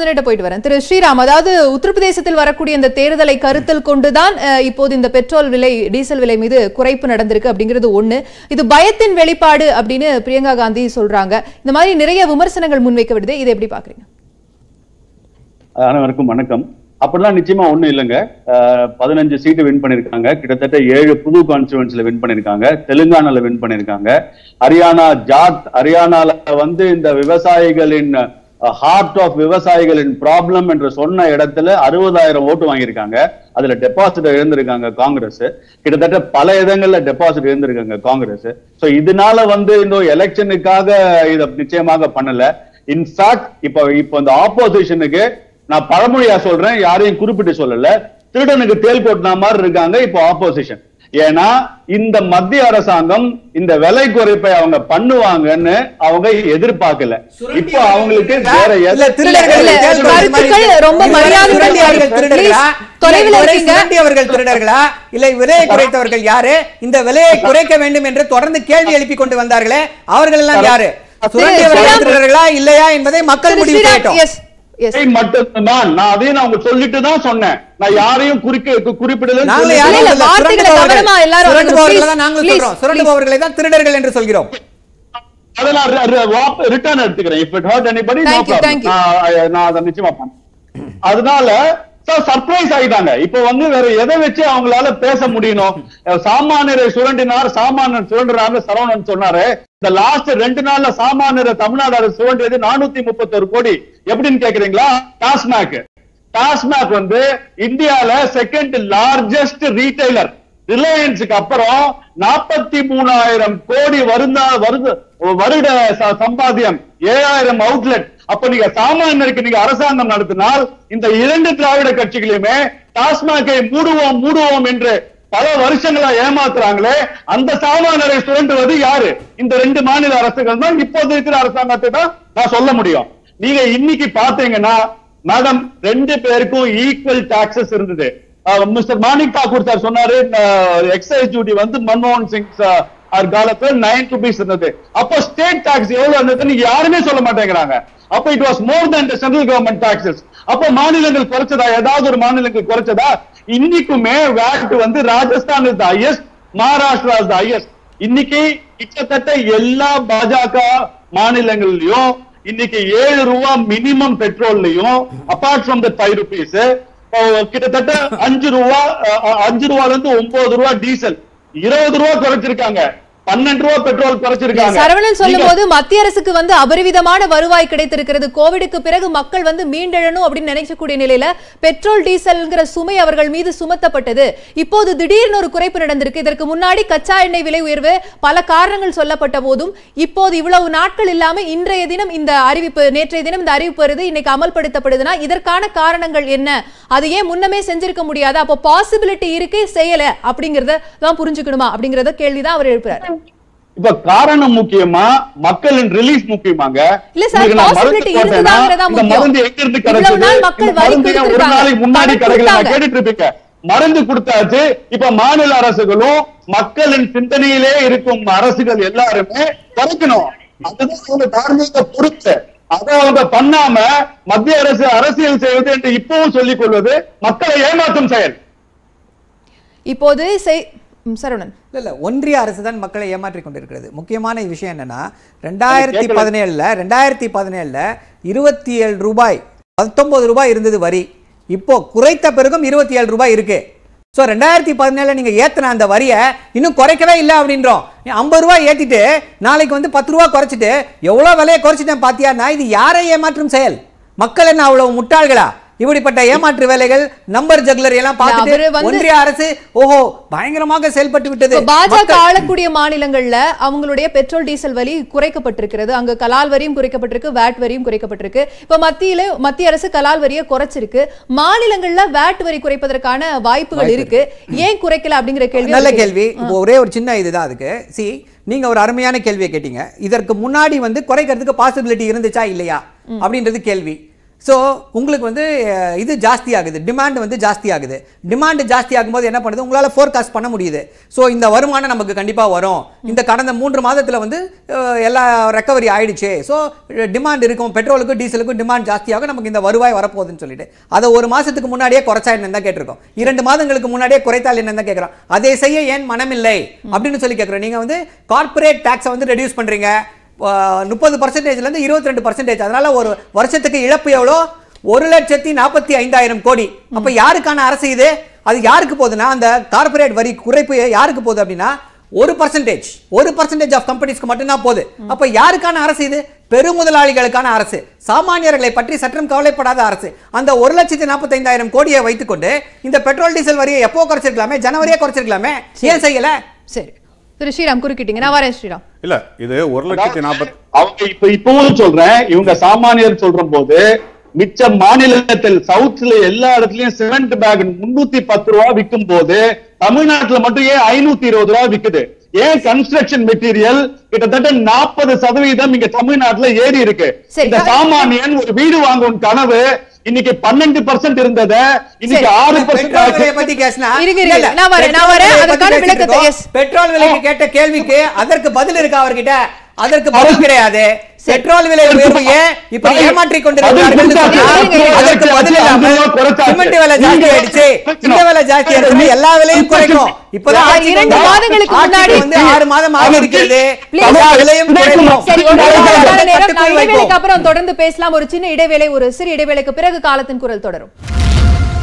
மதுசூதனிட்ட போயிட்டு வரேன் திரு ஸ்ரீராம் அதாவது உத்தரப்பிரதேசத்தில் வரக்கூடிய இந்த தேர்தலை கருத்தில் கொண்டுதான் அஹ், இப்போது இந்த பெட்ரோல் விலை டீசல் விலை மீது குறைப்பு நடந்திருக்கு அப்படிங்கிறது ஒண்ணு இது பயத்தின் வெளிப்பாடு அப்படின்னு பிரியங்கா காந்தி சொல்றாங்க இந்த மாதிரி நிறைய விமர்சனங்கள் முன்வைக்கப்படுது இதை எப்படி பாக்குறீங்க அனைவருக்கும் வணக்கம் அப்படிலாம் நிச்சயமா ஒண்ணும் இல்லைங்க அஹ், பதினஞ்சு சீட்டு வின் பண்ணிருக்காங்க கிட்டத்தட்ட ஏழு புது கான்ஸ்டுவன்ஸ்ல வின் பண்ணிருக்காங்க தெலுங்கானால வின் பண்ணிருக்காங்க ஹரியானா ஜாத் ஹரியானால வந்து இந்த விவசாயிகளின் ஹார்ட் ஆஃப் விவசாயிகளின் ப்ராப்ளம் என்று சொன்ன இடத்துல அறுபதாயிரம் ஓட்டு வாங்கியிருக்காங்க அதுல டெபாசிட் இழந்திருக்காங்க காங்கிரஸ் கிட்டத்தட்ட பல இடங்கள்ல டெபாசிட் இழந்திருக்காங்க காங்கிரஸ் சோ இதனால வந்து இந்த எலெக்ஷனுக்காக இத நிச்சயமாக பண்ணல இன்ஃபேக்ட் இப்ப இப்ப இந்த ஆப்போசிஷனுக்கு நான் பழமொழியா சொல்றேன் யாரையும் குறிப்பிட்டு சொல்லல திருடனுக்கு தேல் கொட்டின மாதிரி இருக்காங்க இப்போ ஆப்போசிஷன் ஏன்னா இந்த மத்திய அரசாங்கம் இந்த விலை குறைப்பை அவங்க பண்ணுவாங்கன்னு அவங்க எதிர்பார்க்கல இப்போ அவங்களுக்கு வேற இல்ல, எதை திருடர்கள் இல்ல, கேள்வி மாதிரி கருத்துக்கள் இருக்கு. ரொம்ப இவர்கள் மரியாதையுடன் சுரண்டி அவர்கள் please, திருடர்களா? தொலைவில் இல்லை, இவரை இருக்கீங்க. சுரண்டி அவர்கள் திருடர்களா இல்லை விலையை குறைத்தவர்கள் யாரு இந்த விலையை குறைக்க வேண்டும் என்று தொடர்ந்து கேள்வி எழுப்பி கொண்டு வந்தார்களே அவர்கள் எல்லாம் யாரு சுரண்டி அவர்கள் ஸ்ரீராம். திருடர்களா இல்லையா என்பதை மக்கள் திரு முடிவு ஸ்ரீராம் செய்யட்டும் எஸ் எஸ் விலை மட்டும்தான் நான் அதையும் நான் உங்களுக்கு சொல்லிட்டு தான் சொன்னேன் நான் யாரையும் குறிக்க குறிப்பிடல நாங்கள் இல்ல, யாரும் இல்ல, சொல்லல. வார்த்தைகளை சுரண்டுபவர்கள். கவனமா எல்லாரும் சுரண்டுபவர்களை please, தான் நாங்களும் please, சொல்றோம் சுரண்டுபவர்களை தான் திருடர்கள் என்று சொல்கிறோம் அதை நான் ரிட்டர்ன் எடுத்துக்கிறேன் if it hurt anybody no Thank you, thank you. Problem நான் அதை நிச்சயமா பண்ணேன் அதனால சர்ப்ரைஸ் ஆயிட்டாங்க இப்ப வந்து வேற எதை வச்சு அவங்களால பேச முடியணும் அஹ் சாமானியரை சுரண்டினார் சாமானியர் சுரண்டுறாங்க சரவணன் சொன்னாரு இந்த லாஸ்ட் ரெண்டு நாள்ல சாமானியரை தமிழ்நாடு அரசு சுரண்டியது நானூத்தி முப்பத்தொரு கோடி எப்படின்னு கேக்குறீங்களா டாஸ்மாக் டாஸ்மாக் வந்து இந்தியால செகண்ட் லார்ஜஸ்ட் ரீட்டைலர் ரிலையன்ஸுக்கு அப்புறம் நாற்பத்தி மூணாயிரம் கோடி வருந்தா வருது வருட ச- சம்பாத்தியம் ஏழாயிரம் அவுட்லெட் அப்ப நீங்க சாமானியருக்கு நீங்க அரசாங்கம் நடத்தினால் இந்த இரண்டு திராவிட கட்சிகளையுமே டாஸ்மாகை மூடுவோம் மூடுவோம் என்று பல வருஷங்களா ஏமாத்துறாங்களே அந்த சாமானியரை சுரண்டுவது யாரு இந்த ரெண்டு மாநில அரசுகள் தான் இப்போது இருக்கிற அரசாங்கத்தை தான் நான் சொல்ல முடியும் நீங்க இன்னைக்கு பாத்தீங்கன்னா மேடம் ரெண்டு பேருக்கும் ஈக்குவல் டாக்ஸஸ் இருந்தது மிஸ்டர் மாணிக் தாக்கூர் சார் சொன்னாரு எக்ஸைஸ் டியூட்டி வந்து மன்மோகன் சிங் sir அவர் காலத்துல நைன் ருபீஸ் இருந்தது அப்போ ஸ்டேட் டாக்ஸ் எவ்வளவு இருந்ததுன்னு யாருமே சொல்ல மாட்டேங்கிறாங்க அப்ப it was more than the central government taxes அப்போ மாநிலங்கள் குறைச்சதா ஏதாவது ஒரு மாநிலங்கள் குறைச்சதா இன்னைக்குமே வேட் வந்து Rajasthan is the highest Maharashtra is the highest இன்னைக்கு கிட்டத்தட்ட எல்லா பாஜக மாநிலங்கள்லயும் இன்னைக்கு ஏழு ரூபா மினிமம் பெட்ரோல்லையும் apart from the five rupees கிட்டத்தட்ட அஞ்சு ரூபா அஹ், அஹ், அஞ்சு ரூபால இருந்து ஒன்பது ரூபா டீசல் இருபது ரூபா குறைச்சிருக்காங்க பன்னெண்டு ரூபா பெட்ரோல் குறைச்சிருக்காங்க சரவணன் சொல்லும் நீங்க- போது மத்திய அரசுக்கு வந்து அபரிவிதமான வருவாய் கிடைத்திருக்கிறது கோவிடுக்கு பிறகு மக்கள் வந்து மீண்டெழணும் அப்படின்னு நினைக்கக்கூடிய நிலையில பெட்ரோல் டீசல்ங்கிற சுமை அவர்கள் மீது சுமத்தப்பட்டது இப்போது திடீர்னு ஒரு குறைப்பு நடந்திருக்கு இதற்கு முன்னாடி கச்சா எண்ணெய் விலை உயர்வு பல காரணங்கள் சொல்லப்பட்ட போதும் இப்போது இவ்வளவு நாட்கள் இல்லாம இன்றைய தினம் இந்த அறிவிப்பு நேற்றைய தினம் இந்த அறிவிப்பு வருது இன்னைக்கு அமல்படுத்தப்படுதுன்னா இதற்கான காரணங்கள் என்ன அது ஏன் முன்னமே செஞ்சிருக்க முடியாது அப்போ பாசிபிலிட்டி இருக்கு செய்யல அப்படிங்கறத தான் புரிஞ்சுக்கணுமா அப்படிங்கறத கேள்விதான் அவர் எழுப்புறாரு இப்ப காரணம் முக்கியமா மக்களின் ரிலீஃப் முக்கியமாங்க இல்ல சார், இன்னைக்கு நான் possibility மருந்து போட்டேன்னா, இருந்ததாங்கிறதா இந்த முக்கியம். மருந்து எங்க இருந்து இவ்வளவு கிடைச்சது நாள் மக்கள் இந்த வரி மருந்து ஏன் ஒரு கொடுத்திருக்காங்க. நாளைக்கு முன்னாடி பணம் கிடைக்கல நான் கொடுத்தாங்க. கேட்டுட்டு இருப்பீங்க மருந்து கொடுத்தாச்சு இப்ப மாநில அரசுகளும் மக்களின் சிந்தனையிலே இருக்கும் அரசுகள் எல்லாருமே குறைக்கணும் அதுதான் அவங்க தார்மீக பொறுப்பு அதை அவங்க பண்ணாம மத்திய அரசு அரசியல் செய்வது என்று இப்பவும் சொல்லிக் கொள்வது மக்களை ஏமாற்றும் செயல் இப்போது செய்- ம், சரவணன் இல்ல இல்ல ஒன்றிய அரசு தான் மக்களை ஏமாற்றிக் கொண்டிருக்கிறது முக்கியமான விஷயம் என்னன்னா ரெண்டாயிரத்தி கேட்கல. பதினேழுல ரெண்டாயிரத்தி பதினேழுல இருபத்தி ஏழு ரூபாய் பத்தொன்பது ரூபாய் இருந்தது வரி இப்போ குறைத்த பிறகும் இருபத்தி ஏழு ரூபாய் இருக்கு ஸோ ரெண்டாயிரத்தி பதினேழுல நீங்க ஏத்தின அந்த வரியை இன்னும் குறைக்கவே இல்லை அப்படின்றோம் ஐம்பது ரூபாய் ஏத்திட்டு நாளைக்கு வந்து பத்து ரூபாய் குறைச்சிட்டு எவ்வளவு விலையை குறைச்சிட்டேன் பாத்தியான்னா இது யாரை ஏமாற்றும் செயல் மக்கள் என்ன அவ்வளவு முட்டாள்களா இப்படிப்பட்ட ஏமாற்று வேலைகள் நம்பர் ஜக்லர் எல்லாம் அவரு பார்த்துட்டு வந்து- ஒன்றிய அரசு ஓஹோ பயங்கரமாக செயல்பட்டு விட்டது இப்ப பாஜக மக்கள்- ஆளக்கூடிய மாநிலங்கள்ல அவங்களுடைய பெட்ரோல் டீசல் வரி குறைக்கப்பட்டிருக்கிறது அங்க கலால் வரியும் குறைக்கப்பட்டிருக்கு வேட் வரியும் குறைக்கப்பட்டிருக்கு இப்ப மத்தியில மத்திய அரசு கலால் வரியை குறைச்சிருக்கு மாநிலங்கள்ல வேட் வரி குறைப்பதற்கான வாய்ப்புகள் இருக்கு ஏன் குறைக்கல அப்படிங்கிற கேள்வி நல்ல அவருக்கு- கேள்வி இப்போ ஒரே ஒரு சின்ன இதுதான் அதுக்கு சி நீங்க ஒரு அருமையான கேள்வியை கேட்டீங்க இதற்கு முன்னாடி வந்து குறைக்கிறதுக்கு பாசிபிலிட்டி இருந்துச்சா இல்லையா அப்படின்றது கேள்வி ஸோ உங்களுக்கு வந்து அஹ், இது ஜாஸ்தி ஆகுது டிமாண்ட் வந்து ஜாஸ்தி ஆகுது டிமாண்ட் ஜாஸ்தி ஆகும்போது என்ன பண்ணுது உங்களால் ஃபோர்காஸ்ட் பண்ண முடியுது ஸோ இந்த வருமானம் நமக்கு கண்டிப்பாக வரும் இந்த கடந்த மூன்று மாதத்தில் வந்து அஹ், எல்லா ரெக்கவரி ஆயிடுச்சு ஸோ டிமாண்ட் இருக்கும் பெட்ரோலுக்கும் டீசலுக்கும் டிமாண்ட் ஜாஸ்தியாகும் நமக்கு இந்த வருவாய் வரப்போகுதுன்னு சொல்லிட்டு அதை ஒரு மாசத்துக்கு முன்னாடியே குறைச்சா என்ன தான் கேட்டிருக்கோம் இரண்டு மாதங்களுக்கு முன்னாடியே குறைத்தால் என்ன தான் கேட்குறோம் அதை செய்ய ஏன் மனமில்லை அப்படின்னு சொல்லி கேட்குறோம் நீங்கள் வந்து கார்ப்பரேட் டேக்ஸை வந்து ரெடியூஸ் பண்ணுறீங்க முப்பது பர்சன்டேஜ்லேருந்து இருபத்தி ரெண்டு பர்சன்டேஜ் அதனால ஒரு வருஷத்துக்கு இழப்பு எவ்வளோ ஒரு லட்சத்தி நாற்பத்தி ஐந்தாயிரம் கோடி அப்ப யாருக்கான அரசு இது அது யாருக்கு போகுதுன்னா அந்த கார்ப்பரேட் வரி குறைப்பு யாருக்கு போகுது அப்படின்னா ஒரு பர்சன்டேஜ் ஒரு பர்சன்டேஜ் ஆஃப் கம்பெனிஸ்க்கு மட்டும்தான் போகுது அப்ப யாருக்கான அரசு இது பெருமுதலாளிகளுக்கான அரசு சாமானியர்களை பற்றி சற்றும் கவலைப்படாத அரசு அந்த ஒரு லட்சத்தி நாற்பத்தைந்தாயிரம் கோடியை வைத்துக்கொண்டு இந்த பெட்ரோல் டீசல் வரியை எப்போ குறைச்சிருக்கலாமே ஜனவரியே குறைச்சிருக்கலாமே ஏன் செய்யல சரி திரு ஸ்ரீராம் குறுக்கிட்டீங்க நான் வரேன் ஸ்ரீராம் இல்ல இது ஒரு லட்சத்தி நாற்பத்தி அவங்க இப்ப இப்பவும் சொல்றேன் இவங்க சாமானியர் சொல்ற போது மிச்ச மாநிலத்தில் சவுத்ல எல்லா இடத்துலயும் சிமெண்ட் பேக் முன்னூத்தி பத்து ரூபா விற்கும் போது தமிழ்நாட்டுல மட்டும் ஏன் ஐநூத்தி இருபது ரூபா விக்குது ஏன் கன்ஸ்ட்ரக்ஷன் மெட்டீரியல் கிட்டத்தட்ட நாற்பது சதவீதம் இங்க தமிழ்நாட்டுல ஏறி இருக்கு சரி. இந்த சாமானியன் ஒரு வீடு வாங்கும் கனவு இன்னைக்கு பன்னெண்டு பர்சன்ட் இருந்தத இன்னைக்கு சரி. ஆறு பெட்ரோல் விலையை பர்சன்ட் பத்தி பேசினா இருங்க, இருங்க. இல்ல, இல்ல. நான் வரேன், நான் பெட்ரோல் வரேன். விலையை அதுக்கான பத்தி விளக்கத்தை, பேசிட்டு yes. பெட்ரோல் விலைக்கு கேட்ட கேள்விக்கு அதற்கு பதில் இருக்கா அவர்கிட்ட அதற்கு பதில் கிடையாது பெட்ரோல் விலை உயர்வு ஏன் இப்ப பதில் ஏமாற்றிக் கொண்டிருக்கிறார்கள் பதில் சொன்னா, இருங்க, இருங்க. அதற்கு பதில் இல்லாம குறைச்சாச்சு. சிமெண்ட் விலை ஜாஸ்தி நீங்க ஆயிடுச்சு இந்த விலை ஜாஸ்தி ஆயிடுச்சு எல்லா விலையும் குறைக்கும் இப்பதான் சார், ஆட்சிக்கு இரண்டு வந்து- மாதங்களுக்கு ஆட்சிக்கு முன்னாடி- வந்து ஆறு மாதம் ஆகி இருக்கிறது Please. எல்லா விலையும் குறைக்கும் சரி ஒரு விலைகளை நிமிஷம் நேரம் நான் கட்டுக்குள் வைப்போம். இடைவேளைக்கு அப்புறம் தொடர்ந்து பேசலாம் ஒரு சின்ன இடைவேளை ஒரு சிறு இடைவேளைக்கு பிறகு காலத்தின் குரல் தொடரும்